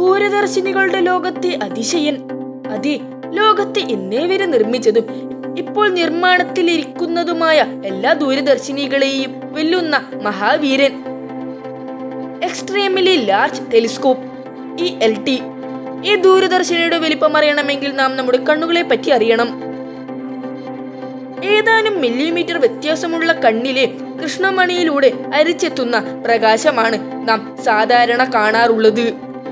ദൂരദർശിനികളുടെ ലോകത്തെ അതിശയൻ അതെ ലോകത്തെ ഇന്നേ വരെ നിർമ്മിച്ചതും ഇപ്പോൾ നിർമ്മാണത്തിലിരിക്കുന്നതുമായ എല്ലാ ദൂരദർശിനികളെയും വെല്ലുന്ന മഹാവീരൻ extremely large telescope E L T ഈ ദൂരദർശിനിയുടെ വലിപ്പം അറിയണമെങ്കിൽ നാം നമ്മുടെ കണ്ണുകളെ പറ്റി അറിയണം ഏതാനും മില്ലിമീറ്റർ വ്യത്യാസമുള്ള കണ്ണിലെ കൃഷ്ണമണിയിലൂടെ അരിച്ചെത്തുന്ന പ്രകാശമാണ് നാം സാധാരണ കാണാറുള്ളത്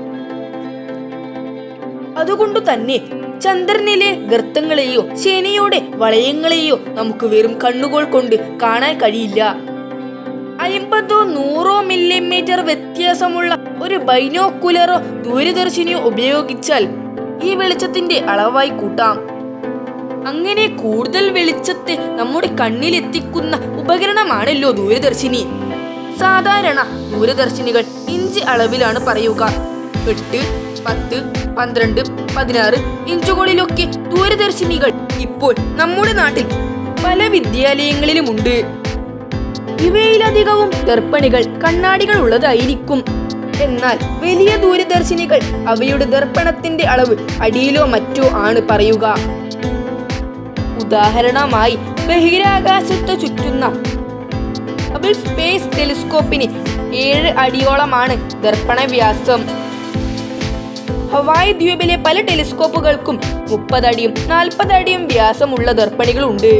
അതുകൊണ്ടു തന്നെ ചന്ദ്രനിലെ ഗർത്തങ്ങളെയോ ശനിയുടെ വളയങ്ങളെയോ നമുക്ക് വെറും കണ്ണുകൾ കൊണ്ട് കാണാൻ കഴിയില്ല അമ്പതോ നൂറോ മില്ലിമീറ്റർ വ്യത്യാസമുള്ള ഒരു ബൈനോക്കുലറോ ദൂരദർശിനിയോ ഉപയോഗിച്ചാൽ ഈ വെളിച്ചത്തിന്റെ അളവായി കൂട്ടാം അങ്ങനെ കൂടുതൽ വെളിച്ചത്തെ നമ്മുടെ കണ്ണിലെത്തിക്കുന്ന ഉപകരണമാണല്ലോ ദൂരദർശിനി സാധാരണ ദൂരദർശിനികൾ ഇഞ്ച് അളവിലാണ് പറയുക എട്ട് പത്ത് പന്ത്രണ്ട് പതിനാറ് ഇഞ്ചുകളിലൊക്കെ ദൂരദർശിനികൾ ഇപ്പോൾ നമ്മുടെ നാട്ടിൽ പല വിദ്യാലയങ്ങളിലുമുണ്ട് ഇവയിലധികവും ദർപ്പണികൾ കണ്ണാടികൾ ഉള്ളതായിരിക്കും എന്നാൽ വലിയ ദൂരദർശിനികൾ അവയുടെ ദർപ്പണത്തിന്റെ അളവ് അടിയിലോ മറ്റോ ആണ് പറയുക ഉദാഹരണമായി ബഹിരാകാശത്ത് ചുറ്റുന്ന ഹബിൾ സ്പേസ് ടെലിസ്കോപ്പിന് ഏഴ് അടിയോളമാണ് ദർപ്പണ വ്യാസം ഹവായ് ദ്വീപിലെ പല ടെലിസ്കോപ്പുകൾക്കും മുപ്പതടിയും നാൽപ്പതടിയും വ്യാസമുള്ള ദർപ്പണികളുണ്ട്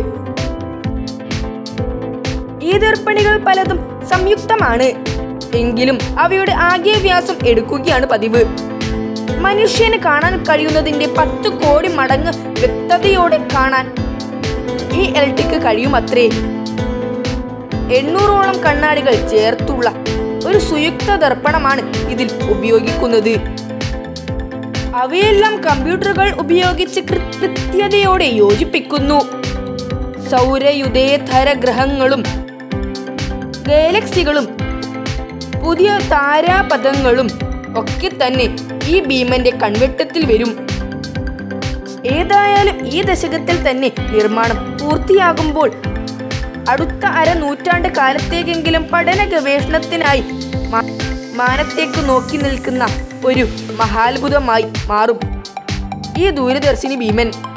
ഈ ദർപ്പണികൾ പലതും സംയുക്തമാണ് എങ്കിലും അവയുടെ ആകെ വ്യാസം എടുക്കുകയാണ് പതിവ് മനുഷ്യന് കാണാൻ കഴിയുന്നതിന്റെ പത്ത് കോടി മടങ്ങ് വ്യക്തതയോടെ കാണാൻ ഈ എൽ ടിക്ക് കഴിയുമത്രേ എണ്ണൂറോളം കണ്ണാടികൾ ചേർത്തുള്ള ഒരു സുയുക്ത ദർപ്പണമാണ് ഇതിൽ ഉപയോഗിക്കുന്നത് അവയെല്ലാം കമ്പ്യൂട്ടറുകൾ ഉപയോഗിച്ച് കൃ- കൃത്യതയോടെ യോജിപ്പിക്കുന്നു സൗരയുദയധര ഗ്രഹങ്ങളും ഗാലക്സികളും പുതിയ താരാപഥങ്ങളും ഒക്കെ തന്നെ ഈ ഭീമന്റെ കൺവെട്ടത്തിൽ വരും ഏതായാലും ഈ ദശകത്തിൽ തന്നെ നിർമ്മാണം പൂർത്തിയാകുമ്പോൾ അടുത്ത അര നൂറ്റാണ്ട് കാലത്തേക്കെങ്കിലും പഠന ഗവേഷണത്തിനായി മാ- മാനത്തേക്ക് നോക്കി നിൽക്കുന്ന ഒരു മഹാത്ഭുതമായി മാറും ഈ ദൂരദർശിനി ഭീമൻ